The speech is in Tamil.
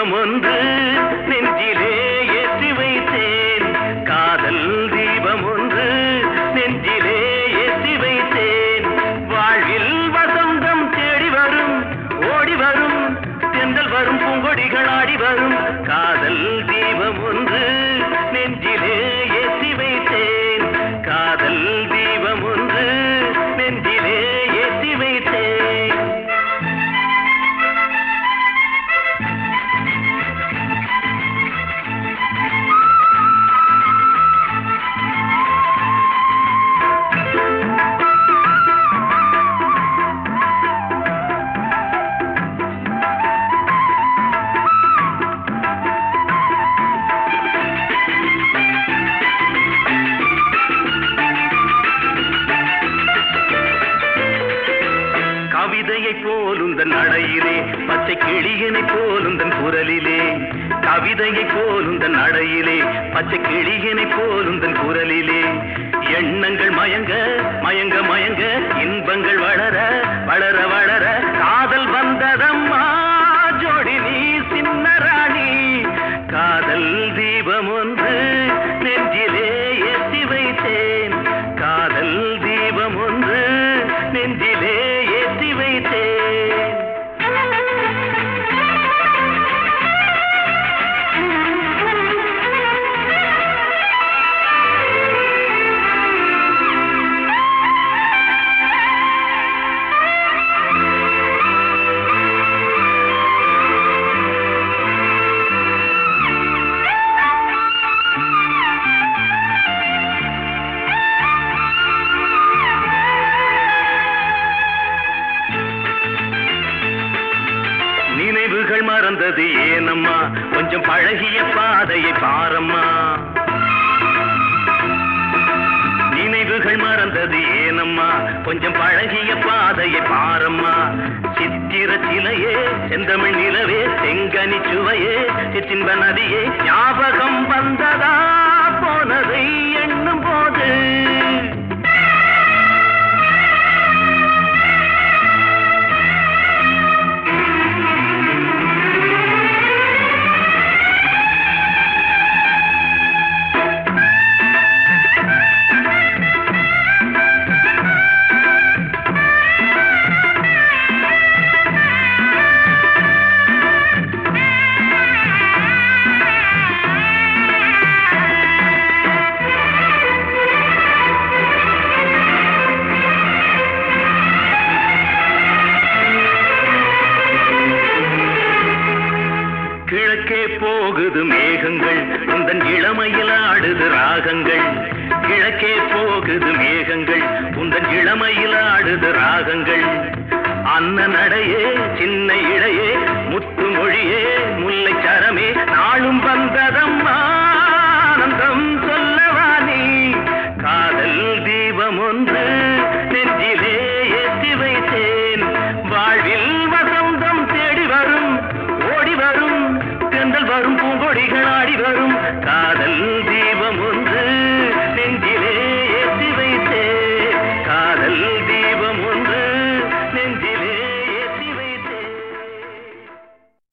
தீபம் ஒன்று நெஞ்சிலே ஏற்றி வைத்தேன் காதல் தீபம் ஒன்று நெஞ்சிலே ஏற்றி வைத்தேன் வாழ்வில் வசந்தம் தேடி வரும் ஓடி வரும் தென்றல் வரும் பூங்கொடிகள் ஆடி வரும் காதல் தீபம் ஒன்று நெஞ்சிலே ஏற்றி வைத்தேன் காதல் தீபம் ஒன்று நெஞ்சிலே ஏற்றி வைத்தேன் கவிதையைப் போலுந்தன் நடையிலே பச்சை கிளியனைப் போலுந்தன் குரலிலே கவிதையைப் போலுந்தன் நடையிலே பச்சை கிளியனைப் போலுந்தன் குரலிலே எண்ணங்கள் மயங்க மயங்க மயங்க இன்பங்கள் வளர வளர வளர காதல் வந்ததம்மா ஜோடி நீ சின்ன ராணி காதல் தீபம் ஒன்று நெஞ்சிலே ஏற்றி வைத்தேன் காதல் தீபம் ஒன்று நெஞ்சிலே ஏற்றி வைத்தேன் நினைவுகள் மறந்தது ஏனம்மா கொஞ்சம் பழகிய பாதையை பாரம்மா நினைவுகள் மறந்தது ஏனம்மா கொஞ்சம் பழகிய பாதையை பாரம்மா சித்திர சிலையே செந்தமிழ் நிலவே செங்கனி சுவையே சிற்றின்ப நதியே ஞாபகம் வந்ததா போனதை எண்ணும் போது கிழக்கே போகுது மேகங்கள் உந்தன் இளமையில் ஆடுது ராகங்கள் கிழக்கே போகுது மேகங்கள் உந்தன் இளமையில் ஆடுது ராகங்கள் அன்ன நடையே சின்ன இடையே முத்து மொழியே முல்லை சரமே நாளும் வந்ததம்மா ஆனந்தம் சொல்லவா நீ காதல் தீபம் ஒன்று நெஞ்சிலே ஏற்றி வைத்தேன் வாழ்வில் வசந்தம் தேடி வரும் ஓடி வரும் தென்றல் வரும் பூங்கொடிகள் ஆடி வரும் காதல் தீபம் ஒன்று